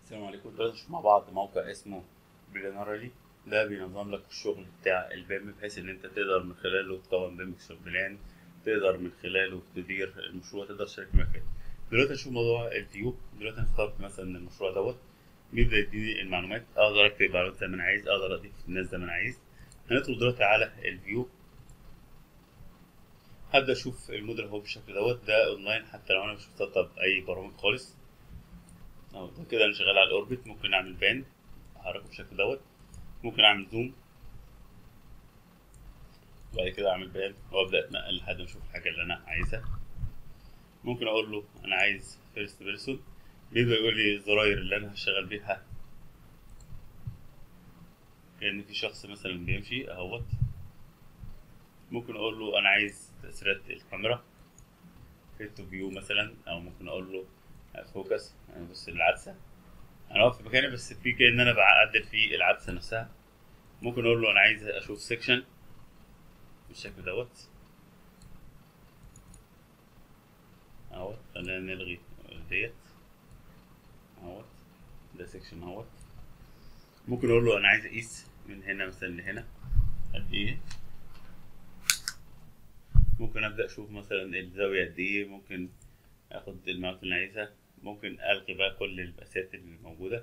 السلام عليكم دلوقتي نشوف مع بعض موقع اسمه بلانرالي ده بينظم لك الشغل بتاع البيم بحيث ان انت تقدر من خلاله تكون بيم بلان تقدر من خلاله تدير المشروع تقدر تشارك مكان دلوقتي نشوف موضوع الفيو دلوقتي انا اخترت مثلا المشروع دوت بيبدا يديني المعلومات اقدر اكتب معلومات زي ما انا عايز اقدر اضيف الناس زي ما انا عايز هندخل دلوقتي على الفيو هبدا اشوف الموديل اهو بالشكل دوت ده اونلاين حتى لو انا مش مسطب اي برامج خالص اهو ده كده انا شغال على الاوربت ممكن اعمل بان احركه بالشكل دوت ممكن اعمل زوم وبعد كده اعمل بان وابدا اتنقل لحد ما اشوف الحاجه اللي انا عايزها ممكن اقول له انا عايز فيرست بيرسون بيبدا يقول لي الزراير اللي انا هشتغل بيها كأن في شخص مثلا بيمشي اهوت ممكن اقول له انا عايز تأثيرات الكاميرا فيت فيو مثلا او ممكن اقول له فوكس يعني بص العدسة انا واقف في مكاني بس في كأن انا بعدل في العدسة نفسها ممكن اقول له انا عايز اشوف سيكشن بالشكل دوت اهوت خلينا نلغي ديت اهوت ده سيكشن اهوت ممكن اقول له انا عايز اقيس من هنا مثلا لهنا قد ايه ممكن ابدا اشوف مثلا الزاويه قد ايه ممكن اخد المعلومات اللي انا عايزها ممكن الغي بقى كل المقاسات اللي موجوده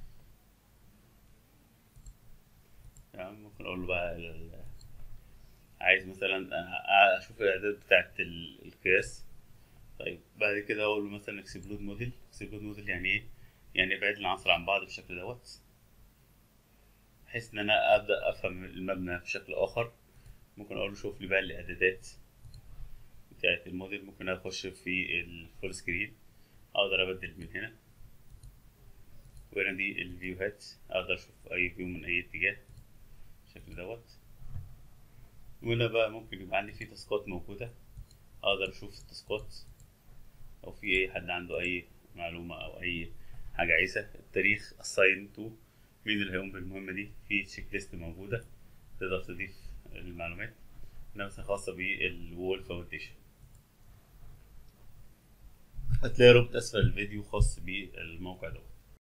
تمام ممكن اقول له بقى ال- عايز مثلا أ- اشوف الاعداد بتاعت ال- القياس طيب بعد كده اقول له مثلا اكسبلود موديل اكسبلود موديل يعني ايه يعني ابعد العناصر عن بعض بالشكل دوت بحيث ان انا ابدا افهم المبنى بشكل اخر ممكن اقول له شوف لي بقى الاعدادات بتاعت الموديل ممكن اخش في الفول سكرين اقدر ابدل من هنا وهنا دي الفيوهات اقدر اشوف اي فيو من اي اتجاه بالشكل دوت وهنا بقى ممكن يبقى عندي في تاسكات موجودة اقدر اشوف التاسكات او في اي حد عنده اي معلومة او اي حاجة عايزة التاريخ assign to مين اللي هيقوم بالمهمة دي في تشيك ليست موجودة تقدر تضيف المعلومات هنا مثلا خاصة بالوول فاونديشن هتلاقي رابط اسفل الفيديو خاص بالموقع دوت